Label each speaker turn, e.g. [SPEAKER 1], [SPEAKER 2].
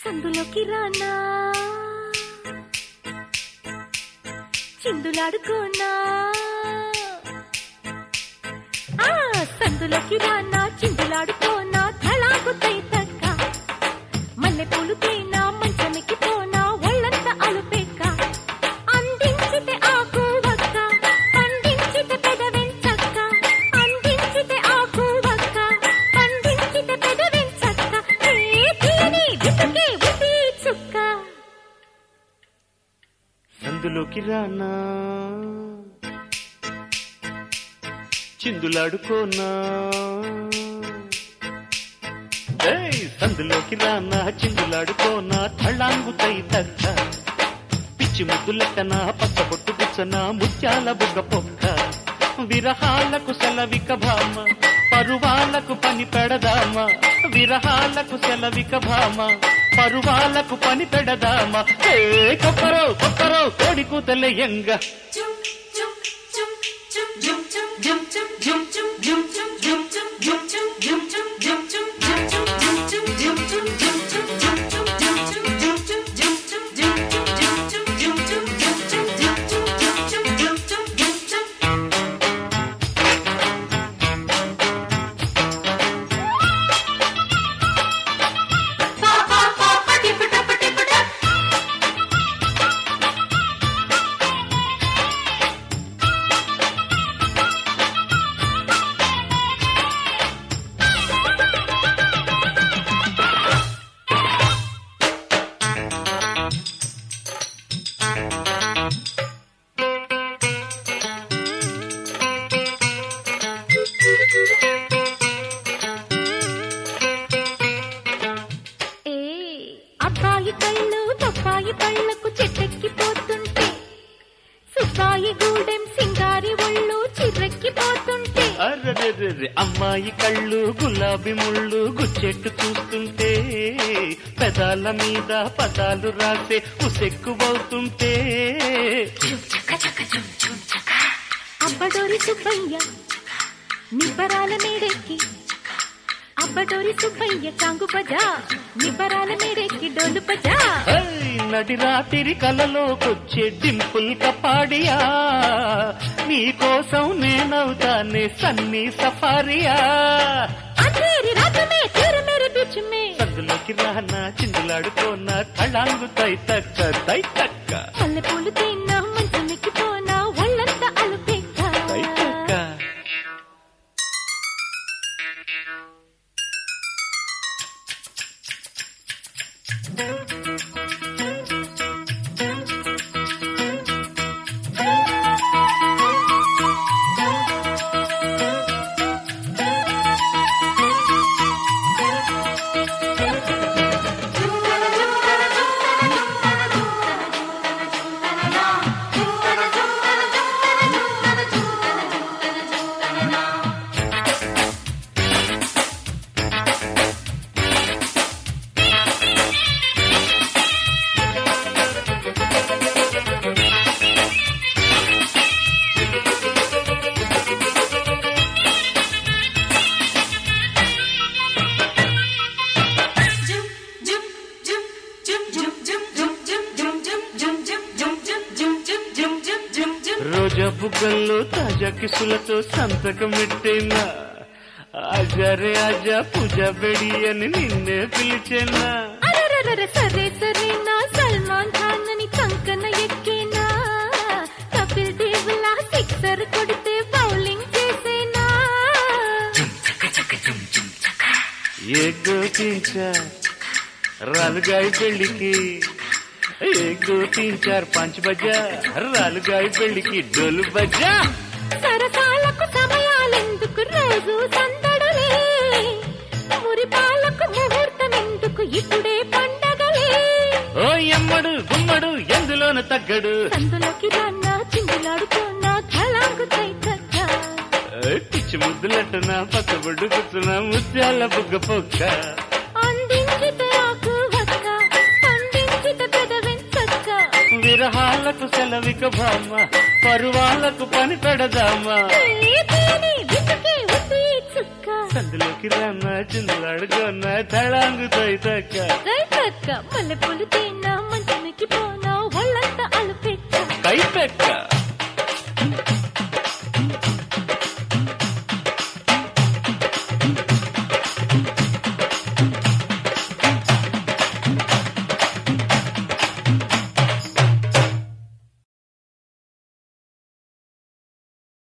[SPEAKER 1] సందులోకి రానా చిందులాడుకోనా ఆ సందులోకి రానా చిందులాడుకోనా తలాగుతై తక్క మల్లె పూలు తేనా మంచమికి పోనా ఒళ్ళంత అలుపెక్క అందించితే ఆకు వక్క పండించితే పెదవెంచక్క అందించితే ఆకు వక్క పండించితే పెదవెంచక్క ఏ తీని విసుకే ఉసి చుక్క
[SPEAKER 2] సందులోకి రానా చిందులాడుకోనా ఏయ్, సందులోకి రానా చిందులాడుకోనా తళ్ళాంగుతై తక్క పిచ్చి ముద్దులెట్టన పచ్చబొట్టు పుచ్చన ముత్యాల బుగ్గ పొక్క విరహాలకు సెలవిక భామ పరువాలకు పని పెడదామా విరహాలకు సెలవిక భామ పరువాలకు పని పెడదామా ఏ కొక్కరో కొక్కరో కోడి కూతలే ఎంగ
[SPEAKER 1] ఏ అబ్బాయి కళ్ళు బొప్పాయి పళ్ళకు చెట్టెక్కిపోతుంటే సుబ్బాయి గూడెం సింగారి ఒళ్ళు చిర్రెక్కిపోతుంటే
[SPEAKER 2] అర్రర్రర్ర అమ్మాయి కళ్ళు గులాబీ ముళ్ళు గుచ్చెట్టు చూస్తుంటే పెదాల మీద పదాలు రాసే ఉసెక్కువవుతుంటే
[SPEAKER 1] అబ్బడోరి సుబ్బయ్య నిబ్బరాల మేడెక్కి అబ్బడోరి సుబ్బయ్య కాంగు బజా నిబ్బరాల మేడెక్కి డోలు బజా
[SPEAKER 2] హై, నడి రాత్రి కలలోకొచ్చే డింపుల్ కపాడియా నీకోసం నేనవుతానే సన్నీ సఫారియా
[SPEAKER 1] అతేరి రాతమే తేర మేరే బిచ్ మే
[SPEAKER 2] సందులోకి రానా చిందులాడుకోనా కళాంగు తై తక్క తై తక్క
[SPEAKER 1] పల్లె పూలు తిన్నా మంచమెక్కి పోనా ఒళ్ళంతా అలుపెక్క
[SPEAKER 2] తై తక్క రోజా బుగ్గల్లో తాజా కిసులతో సంతకం పెట్టేనా ఆజారే ఆజా పూజ బెడి అని నిన్నే పిలిచేనా
[SPEAKER 1] అరరరర సరే సరే నా సల్మాన్ ఖాన్ అని చంకన ఎక్కేనా కపిల్ దేవ్ లా సిక్సర్ కొడితే బౌలింగ్ చేసేనా
[SPEAKER 2] ఏ గోపించా రాలుగాయి పెళ్లికి ఏ గోపించారు పంచ్ బజా రాలుగాయి పెళ్లికి డోలు బజా
[SPEAKER 1] సరసాలకు సమయాలెందుకు రోజు సందడులే మురిపాలకు ముహూర్తం ఎందుకు ఇప్పుడే పండగలే
[SPEAKER 2] ఓ ఎమ్మడు గుమ్మడు ఎందులోన తగ్గడు
[SPEAKER 1] సందులోకి రాన్నా చిందులాడుతున్నా కళాంగు తైతక్క
[SPEAKER 2] ఏ పిచ్చి ముద్దులట్టున పచ్చబొడ్డు కూర్చున్న ముత్యాల బుగ్గ పొక్క
[SPEAKER 1] అందించితే ఆకు వక్క పండించితే పెదవెంచక్క
[SPEAKER 2] విరహాలకు సెలవిక భామ పరువాలకు పని పెడదామా
[SPEAKER 1] ఏ తీని విసుకే ఉసి చుక్క
[SPEAKER 2] సందులోకి రాన్న చిందులాడుకోన్న తళాంగు తైతక్క
[SPEAKER 1] రైతక్క మల్లెపూలు తేనా